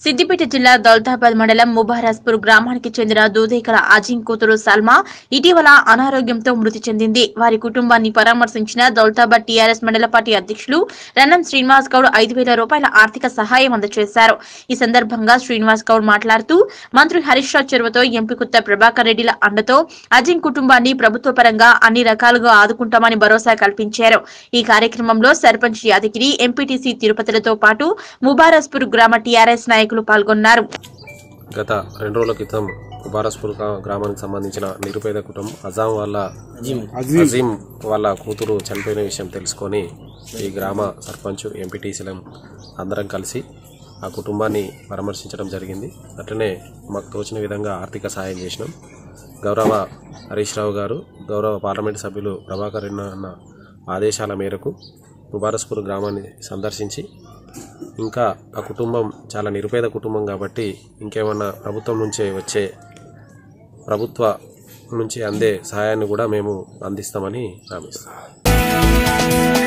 సిద్దిపేట జిల్లా దౌలతాబాద్ మండలం ముబారాస్పూర్ గ్రామానికి చెందిన దూదేకల అజిం కూతురు సల్మా ఇటీవల అనారోగ్యంతో మృతి చెందింది వారి కుటుంబాన్ని పరామర్శించిన దౌలతాబాద్ టీఆర్ఎస్ మండల పార్టీ అధ్యక్షులు రన్నం శ్రీనివాస్ గౌడ్ ఐదు వేల రూపాయల ఆర్థిక సహాయం అందజేశారు ఈ సందర్భంగా శ్రీనివాస్ గౌడ్ మాట్లాడుతూ మంత్రి హరీష్ రావు చొరవతో ఎంపీ కుత్త ప్రభాకర్ రెడ్డిల అండతో అజిం కుటుంబాన్ని ప్రభుత్వ పరంగా అన్ని రకాలుగా ఆదుకుంటామని భరోసా కల్పించారు ఈ కార్యక్రమంలో సర్పంచ్ యాదగిరి ఎంపీటీసీ తిరుపతిలతో పాటు ముబారస్పూర్ గ్రామ టీఆర్ఎస్ నాయకులు పాల్గొన్నారు గత రెండు రోజుల క్రితం కుబారస్పూర్ గా- గ్రామానికి సంబంధించిన నిరుపేద కుటుంబం అజాం వాళ్ళ అజీం వాళ్ళ కూతురు చనిపోయిన విషయం తెలుసుకొని ఈ గ్రామ సర్పంచ్ ఎంపీటీసీలం అందరం కలిసి ఆ కుటుంబాన్ని పరామర్శించడం జరిగింది అట్లనే మాకు తోచిన విధంగా ఆర్థిక సహాయం చేసినాం గౌరవ హరీష్ రావు గారు గౌరవ పార్లమెంటు సభ్యులు ప్రభాకర్ రెడ్డి అన్న ఆదేశాల మేరకు ముబారస్పూర్ గ్రామాన్ని సందర్శించి ఇంకా ఆ కుటుంబం చాలా నిరుపేద కుటుంబం కాబట్టి ఇంకేమన్నా ప్రభుత్వం నుంచే వచ్చే ప్రభుత్వ నుంచి అందే సహాయాన్ని కూడా మేము అందిస్తామని హామీ ఇస్తాం